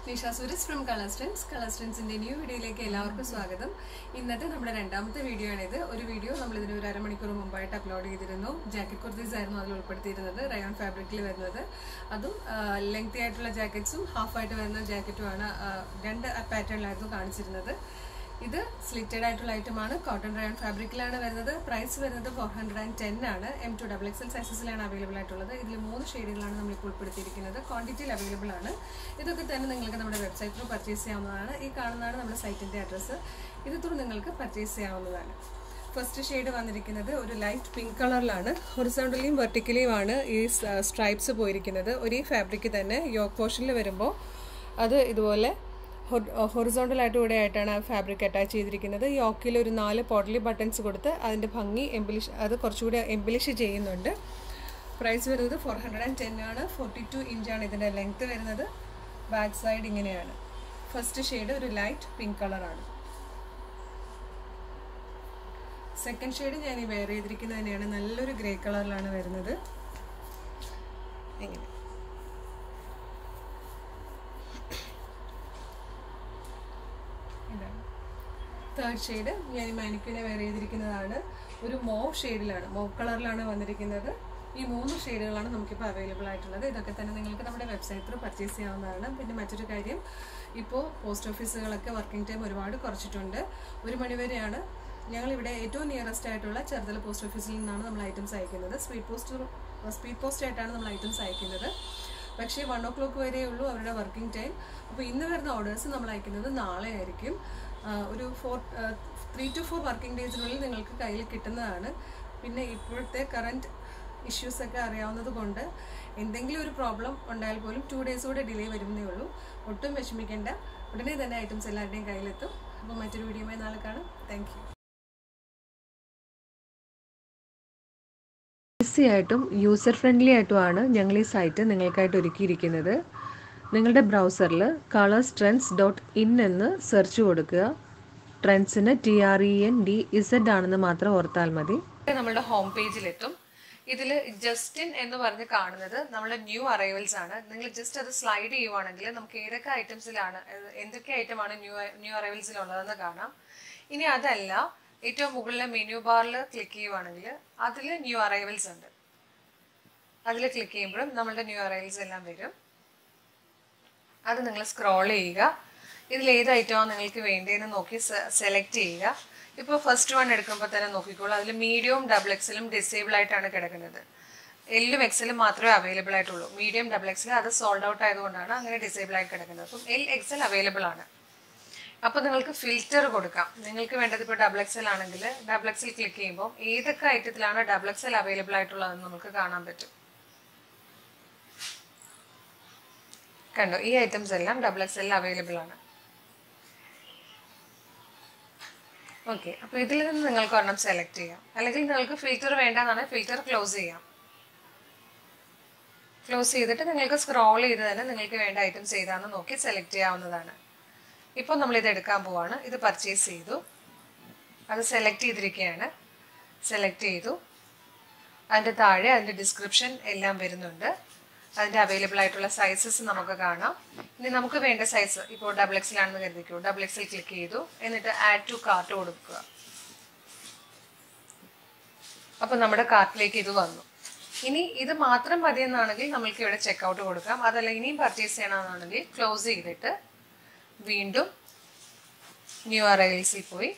നിഷ സുരസ് from colour trends colour സ്ട്രെൻസിന്റെ new വീഡിയോയിലേക്ക് എല്ലാവർക്കും സ്വാഗതം ഇന്നത്തെ നമ്മുടെ രണ്ടാമത്തെ വീഡിയോ ആണിത് ഒരു വീഡിയോ നമ്മൾ ഇതിന് ഒരു അരമണിക്കൂർ മുമ്പായിട്ട് അപ്ലോഡ് ചെയ്തിരുന്നു ജാക്കറ്റ് കുർത്തീസ് ആയിരുന്നു അതിൽ ഉൾപ്പെടുത്തിയിരുന്നത് റയോൺ ഫാബ്രിക്കിൽ വരുന്നത് അതും ലെങ്തി ആയിട്ടുള്ള ജാക്കറ്റ്സും ഹാഫ് ആയിട്ട് വരുന്ന ജാക്കറ്റുമാണ് രണ്ട് പാറ്റേണിലായിരുന്നു കാണിച്ചിരുന്നത് ഇത് സ്ലിറ്റഡ് ആയിട്ടുള്ള ഐറ്റമാണ് കോട്ടൺ റയോൺ ഫാബ്രിക്കിലാണ് വരുന്നത് പ്രൈസ് വരുന്നത് ഫോർ ഹൺഡ്രഡ് ആൻഡ് ടെൻ ആണ് എം ടു ഡബിൾ എക്സൽ സൈസസിലാണ് അവൈലബിൾ ആയിട്ടുള്ളത് ഇതിൽ മൂന്ന് ഷെയ്ഡുകളാണ് നമ്മളിപ്പോൾ ഉൾപ്പെടുത്തിയിരിക്കുന്നത് ക്വാണ്ടിറ്റിയിൽ അവൈലബിൾ ആണ് ഇതൊക്കെ തന്നെ നിങ്ങൾക്ക് നമ്മുടെ വെബ്സൈറ്റ് ത്രൂ പർച്ചേസ് ചെയ്യാവുന്നതാണ് ഈ കാണുന്നതാണ് നമ്മുടെ സൈറ്റിൻ്റെ അഡ്രസ്സ് ഇത് ത്രൂ നിങ്ങൾക്ക് പർച്ചേസ് ചെയ്യാവുന്നതാണ് ഫസ്റ്റ് ഷെയ്ഡ് വന്നിരിക്കുന്നത് ഒരു ലൈറ്റ് പിങ്ക് കളറിലാണ് ഹൊറിസോണ്ടലിയും വെർട്ടിക്കലിയുമാണ് ഈ സ്ട്രൈപ്സ് പോയിരിക്കുന്നത് ഒരേ ഫാബ്രിക് തന്നെ യോക്ക് പോർഷനിൽ വരുമ്പോൾ അത് ഇതുപോലെ ഹൊറിസോണ്ടലായിട്ട് കൂടെ ആയിട്ടാണ് ആ ഫാബ്രിക് അറ്റാച്ച് ചെയ്തിരിക്കുന്നത് യോക്കിൽ ഒരു നാല് പോട്ടലി ബട്ടൺസ് കൊടുത്ത് അതിൻ്റെ ഭംഗി എംബിലിഷ് അത് കുറച്ചുകൂടി എംബിലിഷ് ചെയ്യുന്നുണ്ട് പ്രൈസ് വരുന്നത് ഫോർ ഹൺഡ്രഡ് ആൻഡ് ടെൻ ആണ് ഫോർട്ടി ടു ഇഞ്ചാണ് ഇതിൻ്റെ ലെങ്ത്ത് വരുന്നത് ബാക്ക് സൈഡ് ഇങ്ങനെയാണ് ഫസ്റ്റ് ഷെയ്ഡ് ഒരു ലൈറ്റ് പിങ്ക് കളറാണ് സെക്കൻഡ് ഷെയ്ഡ് ഞാൻ ഈ വെയർ ചെയ്തിരിക്കുന്നത് തന്നെയാണ് നല്ലൊരു ഗ്രേ കളറിലാണ് വരുന്നത് ഇങ്ങനെ ഇതാണ് തേർഡ് ഷെയ്ഡ് ഞാൻ ഈ മാനിക്യൂനെ വെയർ ചെയ്തിരിക്കുന്നതാണ് ഒരു മോവ് ഷെയ്ഡിലാണ് മോവ് കളറിലാണ് വന്നിരിക്കുന്നത് ഈ മൂന്ന് ഷെയ്ഡുകളാണ് നമുക്കിപ്പോൾ അവൈലബിൾ ആയിട്ടുള്ളത് ഇതൊക്കെ തന്നെ നിങ്ങൾക്ക് നമ്മുടെ വെബ്സൈറ്റ് ത്രൂ പർച്ചേസ് ചെയ്യാവുന്നതാണ് പിന്നെ മറ്റൊരു കാര്യം ഇപ്പോൾ പോസ്റ്റ് ഓഫീസുകളൊക്കെ വർക്കിംഗ് ടൈം ഒരുപാട് കുറച്ചിട്ടുണ്ട് ഒരു മണിവരെയാണ് ഞങ്ങളിവിടെ ഏറ്റവും നിയറസ്റ്റ് ആയിട്ടുള്ള ചെറുതല പോസ്റ്റ് ഓഫീസിൽ നിന്നാണ് നമ്മൾ ഐറ്റംസ് അയക്കുന്നത് സ്പീഡ് പോസ്റ്റ് സ്പീഡ് പോസ്റ്റ് ആയിട്ടാണ് നമ്മൾ ഐറ്റംസ് അയക്കുന്നത് പക്ഷേ വൺ ഓ ക്ലോക്ക് വരെയേ ഉള്ളൂ അവരുടെ വർക്കിംഗ് ടൈം അപ്പോൾ ഇന്ന് വരുന്ന ഓർഡേഴ്സ് നമ്മൾ അയക്കുന്നത് നാളെ ആയിരിക്കും ഒരു four three two four working ഡേയ്സിനുള്ളിൽ നിങ്ങൾക്ക് കയ്യിൽ കിട്ടുന്നതാണ് പിന്നെ ഇപ്പോഴത്തെ കറണ്ട് ഇഷ്യൂസൊക്കെ അറിയാവുന്നത് കൊണ്ട് എന്തെങ്കിലും ഒരു പ്രോബ്ലം ഉണ്ടായാൽ പോലും ടു ഡേയ്സ് കൂടെ ഡിലേ വരുന്നേ ഉള്ളൂ ഒട്ടും വിഷമിക്കേണ്ട ഉടനെ തന്നെ ഐറ്റംസ് എല്ലാവരുടെയും കയ്യിലെത്തും അപ്പോൾ മറ്റൊരു വീഡിയോയുമായി നാളെ കാണാം താങ്ക് യു ഈസി ആയിട്ടും യൂസർ ഫ്രണ്ട്ലി ആയിട്ടുമാണ് ഞങ്ങൾ ഈ സൈറ്റ് നിങ്ങൾക്കായിട്ട് ഒരുക്കിയിരിക്കുന്നത് നിങ്ങളുടെ ബ്രൗസറിൽ കളേഴ്സ് ട്രെൻഡ്സ് ഡോട്ട് ഇൻ എന്ന് സെർച്ച് കൊടുക്കുക ട്രെൻഡ്സിന് T R E N D Z ആണെന്ന് മാത്രം ഓർത്താൽ മതി നമ്മളുടെ ഹോം പേജിലെത്തും ഇതിൽ ജസ്റ്റിൻ എന്ന് പറഞ്ഞ് കാണുന്നത് നമ്മുടെ ന്യൂ അറൈവൽസ് ആണ് നിങ്ങൾ ജസ്റ്റ് അത് സ്ലൈഡ് ചെയ്യുവാണെങ്കിൽ നമുക്ക് ഏതൊക്കെ ഐറ്റംസിലാണ് എന്തൊക്കെ ഐറ്റമാണ് ന്യൂ ന്യൂ അറൈവൽസിലുള്ളതെന്ന് കാണാം ഇനി അതല്ല ഏറ്റവും മുകളിലെ മെനു ബാറിൽ ക്ലിക്ക് ചെയ്യുവാണെങ്കിൽ അതിൽ ന്യൂ അറൈവൽസ് ഉണ്ട് അതിൽ ക്ലിക്ക് ചെയ്യുമ്പോഴും നമ്മളുടെ ന്യൂ അറൈവൽസ് എല്ലാം വരും അത് നിങ്ങൾ സ്ക്രോൾ ചെയ്യുക ഇതിൽ ഏത് ഐറ്റമാണ് നിങ്ങൾക്ക് വേണ്ടതെന്ന് നോക്കി സെലക്ട് ചെയ്യുക ഇപ്പോൾ ഫസ്റ്റ് വൺ എടുക്കുമ്പോൾ തന്നെ നോക്കിക്കോളൂ അതിൽ മീഡിയവും ഡബിൾ എക്സലും ഡിസേബിൾ ആയിട്ടാണ് കിടക്കുന്നത് എല്ലും എക്സലും മാത്രമേ അവൈലബിൾ ആയിട്ടുള്ളൂ മീഡിയം ഡബിൾ എക്സൽ അത് സോൾഡ് ഔട്ട് ആയതുകൊണ്ടാണ് അങ്ങനെ ഡിസേബിൾ ആയി കിടക്കുന്നത് അപ്പം എൽ എക്സൽ അവൈലബിൾ ആണ് അപ്പോൾ നിങ്ങൾക്ക് ഫിൽറ്റർ കൊടുക്കാം നിങ്ങൾക്ക് വേണ്ടത് ഇപ്പോൾ ഡബിൾ എക്സൽ ആണെങ്കിൽ ഡബിൾ എക്സൽ ക്ലിക്ക് ചെയ്യുമ്പോൾ ഏതൊക്കെ ഐറ്റത്തിലാണ് ഡബിൾ എക്സൽ അവൈലബിൾ ആയിട്ടുള്ളതെന്ന് നമുക്ക് കാണാൻ പറ്റും കണ്ടോ ഈ ഐറ്റംസ് എല്ലാം ഡബിൾ എക്സ് എല്ലാം അവൈലബിൾ ആണ് ഓക്കെ അപ്പോൾ ഇതിൽ നിന്ന് നിങ്ങൾക്ക് ഒരെണ്ണം സെലക്ട് ചെയ്യാം അല്ലെങ്കിൽ നിങ്ങൾക്ക് ഫിൽറ്റർ വേണ്ടെന്നാണ് ഫിൽറ്റർ ക്ലോസ് ചെയ്യാം ക്ലോസ് ചെയ്തിട്ട് നിങ്ങൾക്ക് സ്ക്രോൾ ചെയ്ത് തന്നെ നിങ്ങൾക്ക് വേണ്ട ഐറ്റംസ് ഏതാണെന്ന് നോക്കി സെലക്ട് ചെയ്യാവുന്നതാണ് ഇപ്പോൾ നമ്മളിത് എടുക്കാൻ പോവാണ് ഇത് പർച്ചേസ് ചെയ്തു അത് സെലക്ട് ചെയ്തിരിക്കുകയാണ് സെലക്ട് ചെയ്തു അതിൻ്റെ താഴെ അതിൻ്റെ ഡിസ്ക്രിപ്ഷൻ എല്ലാം വരുന്നുണ്ട് അതിൻ്റെ അവൈലബിൾ ആയിട്ടുള്ള സൈസസ് നമുക്ക് കാണാം ഇനി നമുക്ക് വേണ്ട സൈസ് ഇപ്പോൾ ഡബിൾ എക്സിലാണെന്ന് കരുതിക്കൂ ഡബിൾ എക്സിൽ ക്ലിക്ക് ചെയ്തു എന്നിട്ട് ആഡ് ടു കാർട്ട് കൊടുക്കുക അപ്പോൾ നമ്മുടെ കാർട്ടിലേക്ക് ഇത് വന്നു ഇനി ഇത് മാത്രം മതിയെന്നാണെങ്കിൽ നമ്മൾക്ക് ഇവിടെ ചെക്കൗട്ട് കൊടുക്കാം അതല്ല ഇനിയും പർച്ചേസ് ചെയ്യണമെന്നാണെങ്കിൽ ക്ലോസ് ചെയ്തിട്ട് വീണ്ടും ന്യൂ അറൈവൽസിൽ പോയി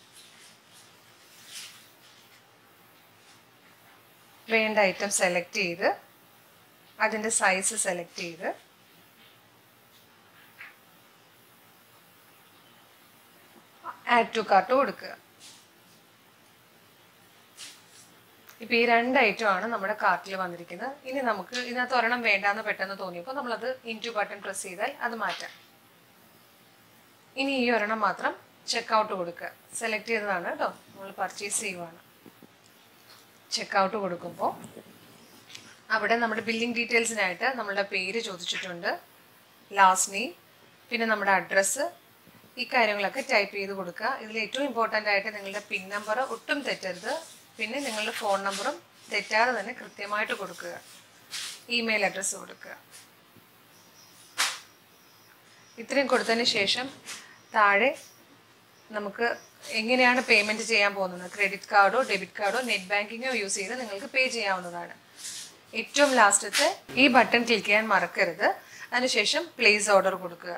വേണ്ട ഐറ്റം സെലക്ട് ചെയ്ത് അതിൻ്റെ സൈസ് സെലക്ട് ചെയ്ത് ആഡ് ടു കാർട്ട് കൊടുക്കുക ഇപ്പം ഈ രണ്ട് ഐറ്റമാണ് നമ്മുടെ കാർട്ടിൽ വന്നിരിക്കുന്നത് ഇനി നമുക്ക് ഇതിനകത്ത് ഒരെണ്ണം വേണ്ടാന്ന് പെട്ടെന്ന് തോന്നിയപ്പോൾ നമ്മളത് ഇൻറ്റു ബട്ടൺ പ്രസ് ചെയ്താൽ അത് മാറ്റാം ഇനി ഈ ഒരെണ്ണം മാത്രം ചെക്കൗട്ട് കൊടുക്കുക സെലക്ട് ചെയ്തതാണ് കേട്ടോ നമ്മൾ പർച്ചേസ് ചെയ്യുവാണ് ചെക്കൗട്ട് കൊടുക്കുമ്പോൾ അവിടെ നമ്മുടെ ബില്ലിംഗ് ഡീറ്റെയിൽസിനായിട്ട് നമ്മളുടെ പേര് ചോദിച്ചിട്ടുണ്ട് ലാസ്റ്റ് നെയിം പിന്നെ നമ്മുടെ അഡ്രസ്സ് ഈ കാര്യങ്ങളൊക്കെ ടൈപ്പ് ചെയ്ത് കൊടുക്കുക ഇതിൽ ഏറ്റവും ഇമ്പോർട്ടൻ്റ് ആയിട്ട് നിങ്ങളുടെ പിൻ നമ്പർ ഒട്ടും തെറ്റരുത് പിന്നെ നിങ്ങളുടെ ഫോൺ നമ്പറും തെറ്റാതെ തന്നെ കൃത്യമായിട്ട് കൊടുക്കുക ഇമെയിൽ അഡ്രസ്സ് കൊടുക്കുക ഇത്രയും കൊടുത്തതിന് ശേഷം താഴെ നമുക്ക് എങ്ങനെയാണ് പേയ്മെൻറ്റ് ചെയ്യാൻ പോകുന്നത് ക്രെഡിറ്റ് കാർഡോ ഡെബിറ്റ് കാർഡോ നെറ്റ് ബാങ്കിങ്ങോ യൂസ് ചെയ്ത് നിങ്ങൾക്ക് പേ ചെയ്യാവുന്നതാണ് ഏറ്റവും ലാസ്റ്റത്തെ ഈ ബട്ടൺ ക്ലിക്ക് ചെയ്യാൻ മറക്കരുത് അതിനുശേഷം പ്ലേസ് ഓർഡർ കൊടുക്കുക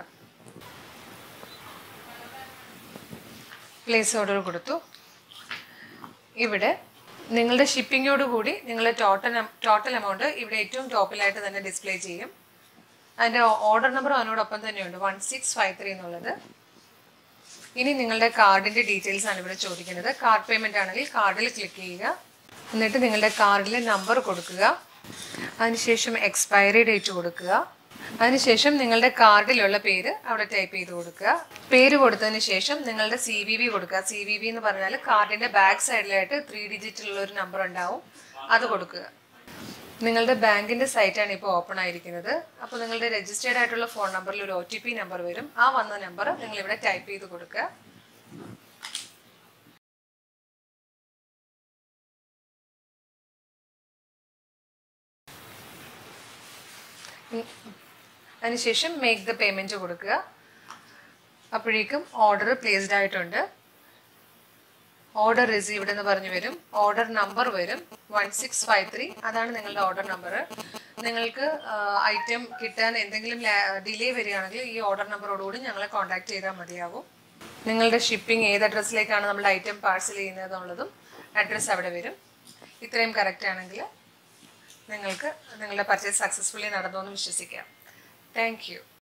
പ്ലേസ് ഓർഡർ കൊടുത്തു ഇവിടെ നിങ്ങളുടെ ഷിപ്പിങ്ങോട് കൂടി നിങ്ങളുടെ ടോട്ടൽ ടോട്ടൽ എമൗണ്ട് ഇവിടെ ഏറ്റവും ടോപ്പിലായിട്ട് തന്നെ ഡിസ്പ്ലേ ചെയ്യും അതിൻ്റെ ഓർഡർ നമ്പർ അതിനോടൊപ്പം തന്നെയുണ്ട് വൺ സിക്സ് ഫൈവ് ത്രീ എന്നുള്ളത് ഇനി നിങ്ങളുടെ കാർഡിൻ്റെ ഡീറ്റെയിൽസ് ആണ് ഇവിടെ ചോദിക്കുന്നത് കാർഡ് പേയ്മെൻ്റ് ആണെങ്കിൽ കാർഡിൽ ക്ലിക്ക് ചെയ്യുക എന്നിട്ട് നിങ്ങളുടെ കാർഡിലെ നമ്പർ കൊടുക്കുക അതിനുശേഷം എക്സ്പയറി ഡേറ്റ് കൊടുക്കുക അതിനുശേഷം നിങ്ങളുടെ കാർഡിലുള്ള പേര് അവിടെ ടൈപ്പ് ചെയ്ത് കൊടുക്കുക പേര് കൊടുത്തതിന് ശേഷം നിങ്ങളുടെ സി വി വി കൊടുക്കുക സി വി വി എന്ന് പറഞ്ഞാൽ കാർഡിന്റെ ബാക്ക് സൈഡിലായിട്ട് ത്രീ ഡിജിറ്റുള്ള ഒരു നമ്പർ ഉണ്ടാവും അത് കൊടുക്കുക നിങ്ങളുടെ ബാങ്കിന്റെ സൈറ്റാണ് ഇപ്പോൾ ഓപ്പൺ ആയിരിക്കുന്നത് അപ്പോൾ നിങ്ങളുടെ രജിസ്റ്റേർഡ് ആയിട്ടുള്ള ഫോൺ നമ്പറിൽ ഒരു ഒ ടി പി നമ്പർ വരും ആ വന്ന നമ്പർ നിങ്ങൾ ഇവിടെ ടൈപ്പ് ചെയ്ത് കൊടുക്കുക അതിനുശേഷം മേക്ക് ദ പേയ്മെൻറ്റ് കൊടുക്കുക അപ്പോഴേക്കും ഓർഡർ പ്ലേസ്ഡ് ആയിട്ടുണ്ട് ഓർഡർ റിസീവ്ഡ് എന്ന് പറഞ്ഞു വരും ഓർഡർ നമ്പർ വരും വൺ സിക്സ് ഫൈവ് ത്രീ അതാണ് നിങ്ങളുടെ ഓർഡർ നമ്പർ നിങ്ങൾക്ക് ഐറ്റം കിട്ടാൻ എന്തെങ്കിലും ഡിലേ വരികയാണെങ്കിൽ ഈ ഓർഡർ നമ്പറോടുകൂടി ഞങ്ങളെ കോൺടാക്ട് ചെയ്താൽ മതിയാവും നിങ്ങളുടെ ഷിപ്പിംഗ് ഏത് അഡ്രസ്സിലേക്കാണ് നമ്മുടെ ഐറ്റം പാഴ്സൽ ചെയ്യുന്നത് എന്നുള്ളതും അഡ്രസ്സ് അവിടെ വരും ഇത്രയും കറക്റ്റ് ആണെങ്കിൽ നിങ്ങൾക്ക് നിങ്ങളുടെ പർച്ചേസ് സക്സസ്ഫുള്ളി നടന്നു എന്ന് വിശ്വസിക്കാം താങ്ക് യു